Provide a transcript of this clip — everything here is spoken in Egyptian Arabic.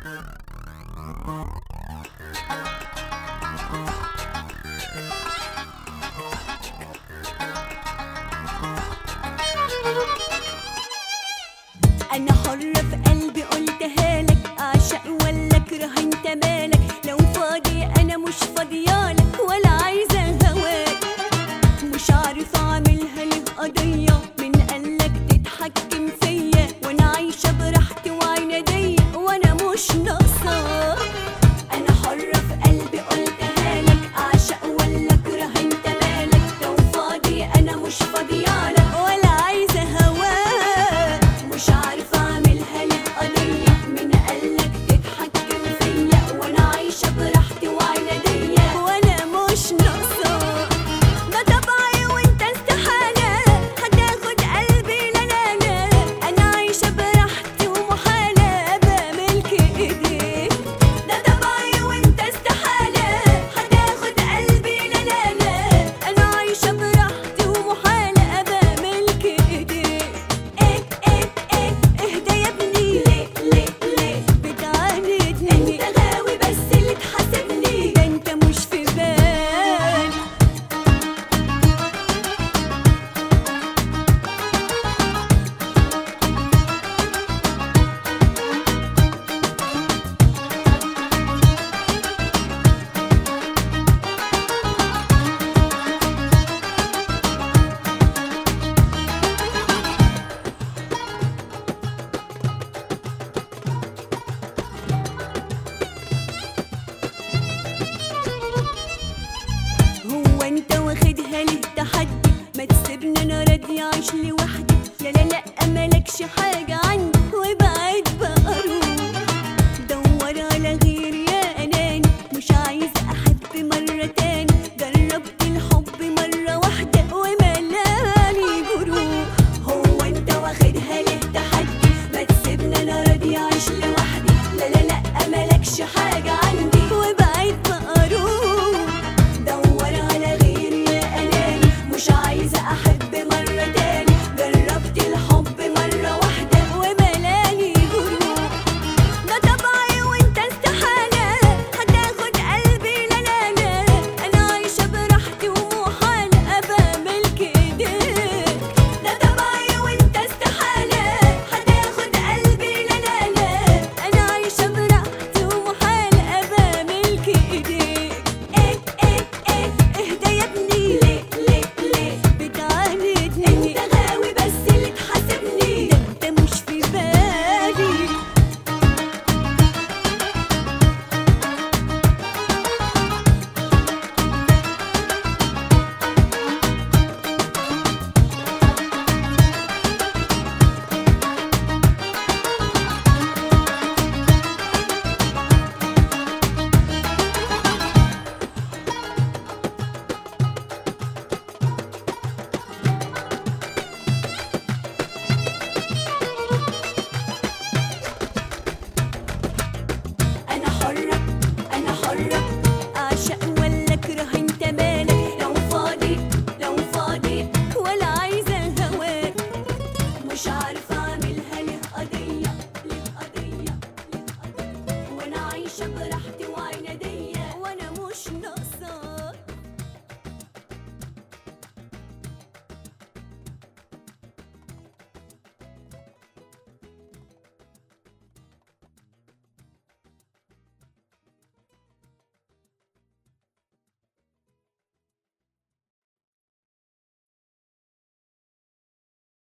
انا حرة في قلبي قلتها لك اعشق ولا اكره انت مالك لو فاضي انا مش فاضيالك ولا عايزة هواك مش عارفة اعملها ليه قضية من قالك تتحكم فيا وانا عايشة براحتي وعنادية وانا مش ناقصاك انا حرة في قلبي قلتها لك اعشق ولا اكره انت مالك لو فاضي انا مش فاضيالك ولا عايزة هواك مش عارفة اعملها ليه قضية من قالك تتحكم فيا وانا عايشة براحتي وعنادية وانا مش ناقصاك ده طبعي وانت استحالة هتاخد قلبي لا لا لا انا عايشة براحتي ومحالة ابقى ملك ايديك ده طبعي وانت استحالة هتاخد قلبي لا لا لا انا عايشة براحتي ومحالة ابقى ملك ايديك ايه ايه ايه اهدى يا ابني ليه ليه ليه بتعاندني انت غاوي بس اللي تحاسبني ده انت مش في بالي هو انت واخدها ليه تحدي ما تسيبني انا راضي اعيش لوحدي لا لا لا مالكش حاجه عندي وابعد بقى روح دور على غيري يا اناني مش عايزه احب مره تاني جربت الحب مره واحده وملاني جروح هو انت واخدها ليه تحدي ما تسيبني انا راضي اعيش لوحدي لا لا لا مالكش حاجه عندي وابعد بقى روح دور على غيري يا اناني مش عايزه احب مره تاني جربت الحب مره واحده وملاني جروح ده طبعي وانت استحاله هتاخد قلبي لا لا لا انا عايشه براحتي ومحاله ابقى ملك ايديك ده طبعي وانت استحاله هتاخد قلبي لا لا لا انا عايشه براحتي ومحاله ابقى ملك ايديك ايه ايه ايه اهدى يا ابني ليه ليه ليه بتعاندني انت غاوي بس اللي تحاسبني ده انت مش في بالي أنا حرة أنا حرة أعشق ولا أكره أنت مالك لو فاضي لو فاضي ولا عايزة هواك مش عارفة أعملها ليه قضية ليه قضية ليه قضية وأنا عايشة براحتي